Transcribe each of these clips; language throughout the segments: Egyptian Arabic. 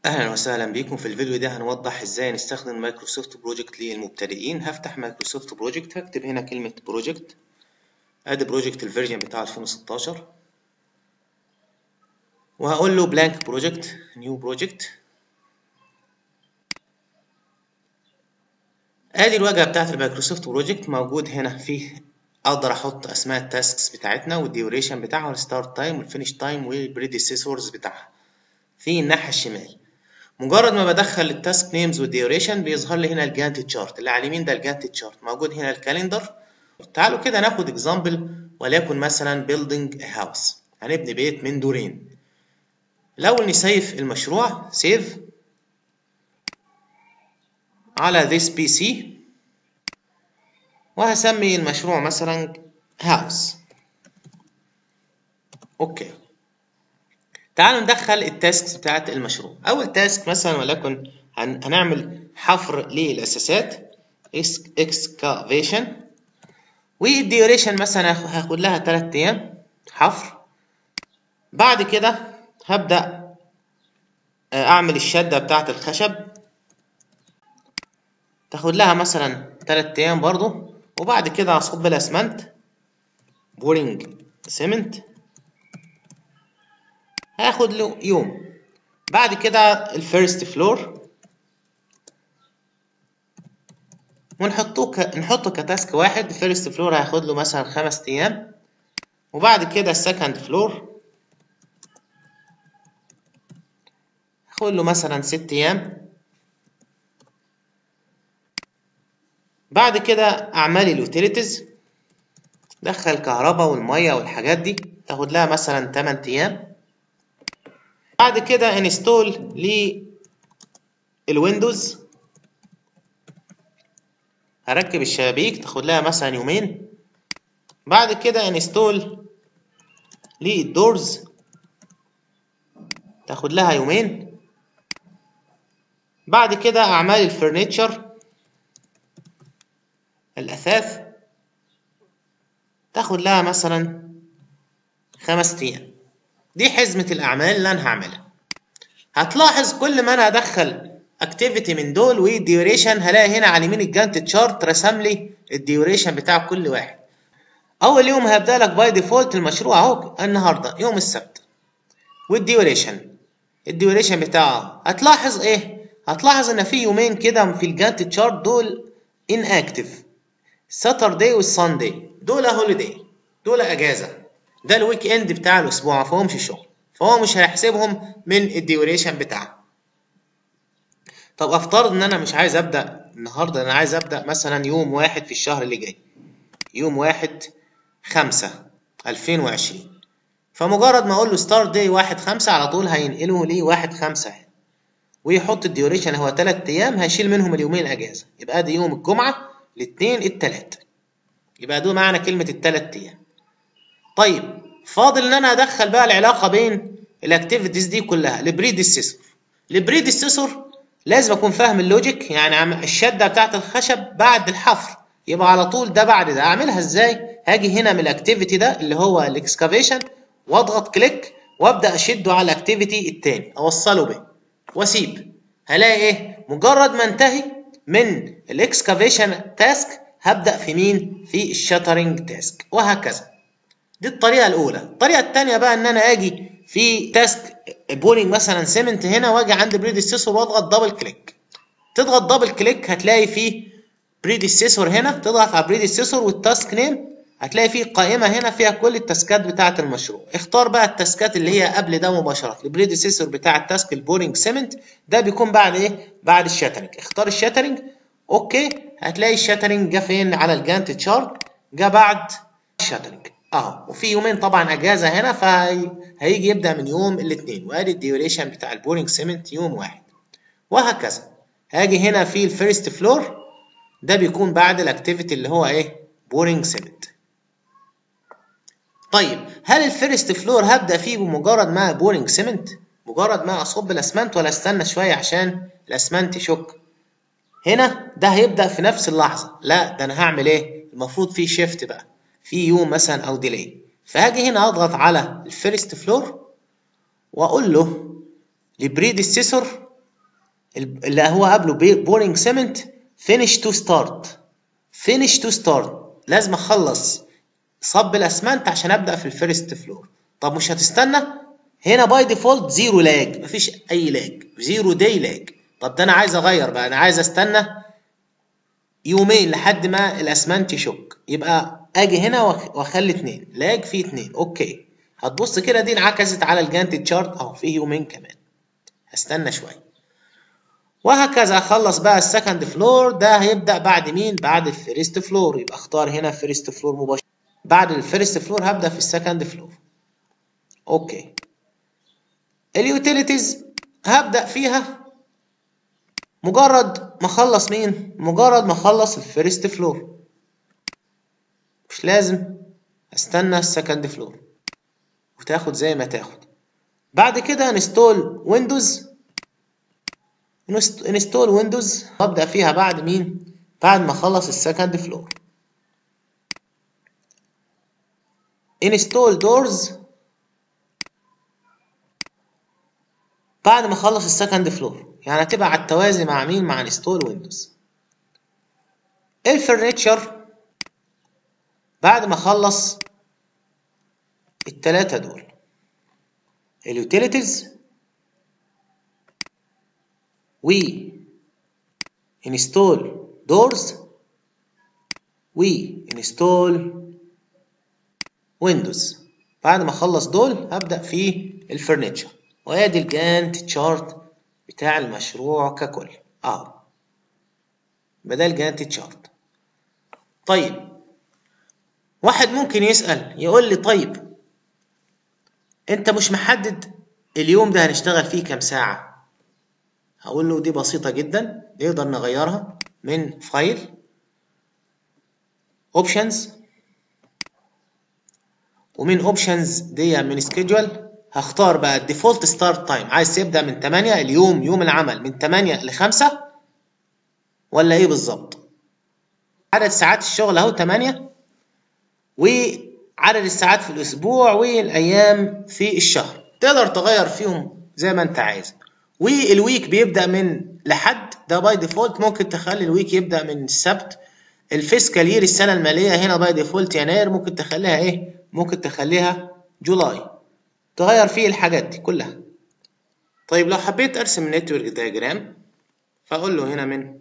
اهلا وسهلا بكم في الفيديو ده هنوضح ازاي نستخدم مايكروسوفت بروجكت للمبتدئين هفتح مايكروسوفت بروجكت هكتب هنا كلمة بروجكت ادي بروجكت الفيرجن بتاع 2016 وهقول له بلانك بروجكت نيو بروجكت ادي الواجهة بتاعت المايكروسوفت بروجكت موجود هنا فيه اقدر احط اسماء التاسكس بتاعتنا والديوريشن بتاعها والستارت تايم والفينش تايم والبريديسيسورز بتاعها في الناحية الشمال مجرد ما بدخل التاسك نيمز والديوريشن بيظهر لي هنا الجانت تشارت اللي على اليمين ده الجانت تشارت موجود هنا الكالندر تعالوا كده ناخد اكزامبل وليكن مثلا building a house هنبني بيت من دورين الاول نسيف المشروع سيف على this PC وهسمي المشروع مثلا house اوكي تعالوا ندخل التاسكس بتاعت المشروع اول تاسك مثلا وليكن هنعمل حفر للاساسات excavation والديوريشن مثلا هاخد لها 3 ايام حفر بعد كده هبدا اعمل الشده بتاعت الخشب تاخد لها مثلا 3 ايام برضو وبعد كده اصب الاسمنت بورينج سيمنت هاخد له يوم بعد كده الفيرست فلور ونحطه ك... نحطه كتاسك واحد الفيرست فلور هياخد له مثلا خمس ايام وبعد كده السكند فلور هاخد له مثلا ست ايام بعد كده اعمال اليوتيليتيز دخل الكهرباء والميه والحاجات دي تاخد لها مثلا 8 ايام بعد كده انستول للويندوز هركب الشبابيك تاخد لها مثلا يومين بعد كده انستول للدورز تاخد لها يومين بعد كده اعمال الفرنيتشر الاثاث تاخد لها مثلا خمس ايام دي حزمة الأعمال اللي أنا هعملها هتلاحظ كل ما أنا أدخل أكتيفيتي من دول والديوريشن هلاقي هنا على اليمين الجانت تشارت رسم لي الديوريشن بتاع كل واحد أول يوم هيبدأ لك باي ديفولت المشروع أهو النهاردة يوم السبت والديوريشن الديوريشن بتاعه هتلاحظ إيه؟ هتلاحظ إن في يومين كده في الجانت تشارت دول ان اكتف ساتردي والساندي دول هوليداي دول اجازه ده الويك اند بتاع الاسبوع ما فيهمش شغل فهو مش هيحسبهم من الديوريشن بتاعه طب افترض ان انا مش عايز ابدا النهارده انا عايز ابدا مثلا يوم واحد في الشهر اللي جاي يوم واحد خمسة ألفين وعشرين فمجرد ما اقول له ستارت داي واحد خمسة على طول هينقله لي واحد خمسة ويحط الديوريشن هو تلات ايام هيشيل منهم اليومين اجازة يبقى دي يوم الجمعة الاثنين التلات يبقى ده معنى كلمة التلات ايام طيب فاضل ان انا ادخل بقى العلاقه بين الاكتيفيتيز دي كلها البريديسيسور البريديسيسور لازم اكون فاهم اللوجيك يعني الشده بتاعت الخشب بعد الحفر يبقى على طول ده بعد ده اعملها ازاي هاجي هنا من الاكتيفيتي ده اللي هو الاكسكافيشن واضغط كليك وابدا اشده على الاكتيفيتي التاني اوصله به واسيب هلاقي ايه مجرد ما انتهي من الاكسكافيشن تاسك هبدا في مين في الشاترنج تاسك وهكذا دي الطريقة الأولى، الطريقة التانية بقى إن أنا أجي في تاسك بولينج مثلا سيمنت هنا وأجي عند بريديسيسور وأضغط دبل كليك. تضغط دبل كليك هتلاقي فيه بريديسيسور هنا تضغط على بريديسيسور والتاسك نيم هتلاقي فيه قائمة هنا فيها كل التاسكات بتاعة المشروع، اختار بقى التاسكات اللي هي قبل ده مباشرة، البريديسيسور بتاع التاسك البولينج سيمنت ده بيكون بعد إيه؟ بعد الشاترنج، اختار الشاترنج أوكي هتلاقي الشاترنج جه فين على الجانت تشارت جه بعد الشاترنج. اهو وفي يومين طبعا اجازه هنا فهيجي يبدا من يوم الاثنين وادي الديوريشن بتاع البورينج سيمنت يوم واحد وهكذا هاجي هنا في الفيرست فلور ده بيكون بعد الاكتيفيتي اللي هو ايه بورينج سيمنت طيب هل الفيرست فلور هبدا فيه بمجرد ما بورينج سيمنت مجرد ما اصب الاسمنت ولا استنى شويه عشان الاسمنت يشك هنا ده هيبدا في نفس اللحظه لا ده انا هعمل ايه المفروض في شيفت بقى في يوم مثلا او ديلي فهاجي هنا اضغط على الفيرست فلور واقول له البريديسيسور اللي هو قبله بورينج سيمنت فينش تو ستارت فينش تو ستارت لازم اخلص صب الاسمنت عشان ابدا في الفيرست فلور طب مش هتستنى هنا باي ديفولت زيرو لاج مفيش اي لاج زيرو داي لاج طب ده انا عايز اغير بقى انا عايز استنى يومين لحد ما الاسمنت يشك يبقى اجي هنا واخلي اتنين لاج فيه اتنين اوكي هتبص كده دي انعكست على الجانت تشارت اهو فيه يومين كمان هستنى شويه وهكذا اخلص بقى السكند فلور ده هيبدا بعد مين بعد الفيرست فلور يبقى اختار هنا فيرست فلور مباشره بعد الفيرست فلور هبدا في السكند فلور اوكي اليوتيليتيز هبدا فيها مجرد ما اخلص مين مجرد ما اخلص الفيرست فلور مش لازم استنى السكند فلور وتاخد زي ما تاخد بعد كده انستول ويندوز انستول ويندوز هبدأ فيها بعد مين بعد ما اخلص السكند فلور انستول دورز بعد ما اخلص السكند فلور يعني هتبقى على التوازي مع مين مع انستول ويندوز الفرنتشر بعد ما اخلص التلاتة دول اليوتيليتيز و install doors و install windows بعد ما اخلص دول هبدأ في الفرنتشر وادي الجانت تشارت بتاع المشروع ككل اهو بدل جانت تشارت طيب واحد ممكن يسأل يقول لي طيب انت مش محدد اليوم ده هنشتغل فيه كام ساعة هقول له دي بسيطة جدا نقدر نغيرها من فايل اوبشنز ومن اوبشنز دي من سكيدجول هختار بقى الديفولت ستارت تايم عايز تبدا من 8 اليوم يوم العمل من 8 ل 5 ولا ايه بالظبط عدد ساعات الشغل اهو 8 وعدد الساعات في الاسبوع والايام في الشهر تقدر تغير فيهم زي ما انت عايز والويك بيبدا من لحد ده باي ديفولت ممكن تخلي الويك يبدا من السبت الفيسكال يير السنه الماليه هنا باي ديفولت يناير ممكن تخليها ايه ممكن تخليها جولاي تغير فيه الحاجات دي كلها طيب لو حبيت ارسم نتورك دايجرام فاقول له هنا من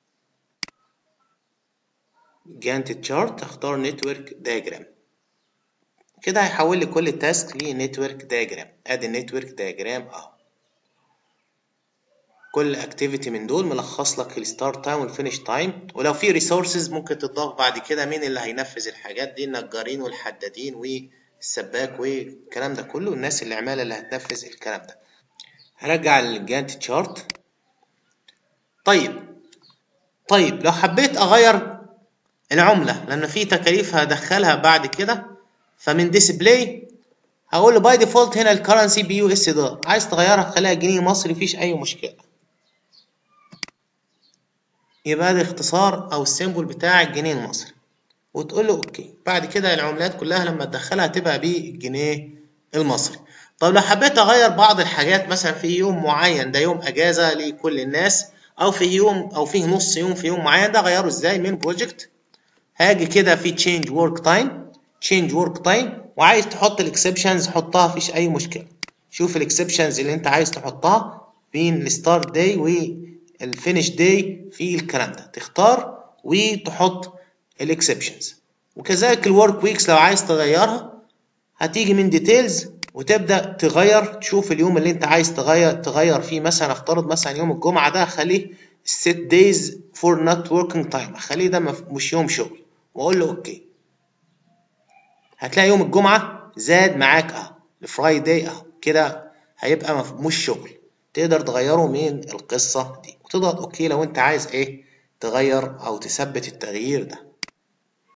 جانت تشارت اختار نتورك دايجرام كده هيحول لي كل التاسك لنتورك دايجرام ادي النتورك دايجرام اهو كل اكتيفيتي من دول ملخص لك الستارت تايم والفينش تايم ولو في ريسورسز ممكن تضاف بعد كده مين اللي هينفذ الحاجات دي النجارين والحدادين والسباك والكلام ده كله الناس اللي عمالة اللي هتنفذ الكلام ده هرجع الجانت تشارت طيب طيب لو حبيت اغير العملة لان في تكاليف هدخلها بعد كده فمن ديسبلاي هقول له باي ديفولت هنا الكرنسي بي يو اس دولار عايز تغيرها خليها جنيه مصري مفيش اي مشكله يبقى ده اختصار او السيمبل بتاع الجنيه المصري وتقول له اوكي بعد كده العملات كلها لما تدخلها تبقى بالجنيه المصري طب لو حبيت اغير بعض الحاجات مثلا في يوم معين ده يوم اجازه لكل الناس او في يوم او فيه نص يوم في يوم معين ده اغيره ازاي من بروجكت هاجي كده في تشينج ورك تايم تشينج ورك تايم وعايز تحط الاكسبشنز حطها مفيش اي مشكله شوف الاكسبشنز اللي انت عايز تحطها بين الستارت داي والفينش داي في الكلام ده تختار وتحط الاكسبشنز وكذلك الورك ويكس لو عايز تغيرها هتيجي من ديتيلز وتبدا تغير تشوف اليوم اللي انت عايز تغير تغير فيه مثلا افترض مثلا يوم الجمعه ده اخليه set days for not working time اخليه ده مش يوم شغل واقول له اوكي هتلاقي يوم الجمعة زاد معاك اهو الفرايداي اهو كده هيبقى مش شغل تقدر تغيره من القصة دي وتضغط اوكي لو انت عايز ايه تغير او تثبت التغيير ده